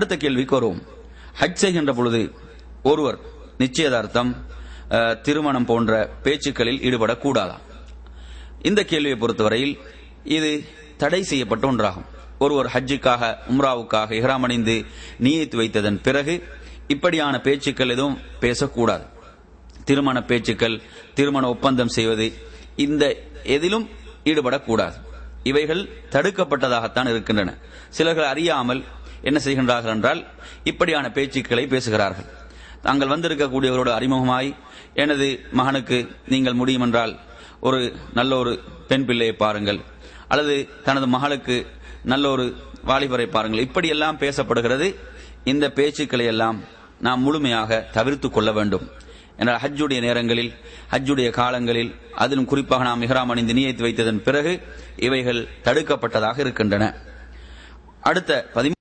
அடுத்த கேள்விக்கு வருவோம் ஹஜ் செய்கின்ற பொழுது ஒருவர் நிச்சயதார்த்தம் அஹ், திருமணம் போன்ற பேச்சுக்களில் ஈடுபடக்கூடாதா இந்த கேள்வியை பொறுத்தவரையில் இது தடை செய்யப்பட்ட ஒன்றாகும் ஒருவர் ஹஜ்ஜுக்காக உம்ராவுக்காக இஹ்ராம் அணிந்து நியத்து வைத்ததன் பிறகு இப்படியான பேச்சுக்கள் எதுவும் பேசக்கூடாது திருமண பேச்சுக்கள் திருமண ஒப்பந்தம் செய்வது இந்த எதிலும் ஈடுபடக்கூடாது இவைகள் தடுக்கப்பட்டதாகத்தான் இருக்கின்றன சிலர்கள் அறியாமல் என்ன செய்கின்றார்கள் என்றால் இப்படியான பேச்சுக்களை பேசுகிறார்கள் தாங்கள் வந்திருக்கக்கூடியவரோடு அறிமுகமாய் எனது மகனுக்கு நீங்கள் முடியும் என்றால் ஒரு நல்ல ஒரு பெண் பிள்ளையை பாருங்கள் அல்லது தனது மகளுக்கு நல்ல ஒரு வாலிபரை பாருங்கள் இப்படியெல்லாம் பேசப்படுகிறது இந்த பேச்சுக்களை எல்லாம் நாம் முழுமையாக தவிர்த்து கொள்ள வேண்டும் என்றால் ஹஜ்ஜுடைய நேரங்களில் ஹஜ்ஜுடைய காலங்களில் அதிலும் குறிப்பாக நாம் இஹ்ராம் அணிந்து நியத்து வைத்ததன் பிறகு இவைகள் தடுக்கப்பட்டதாக இருக்கின்றன அடுத்த பதிமூ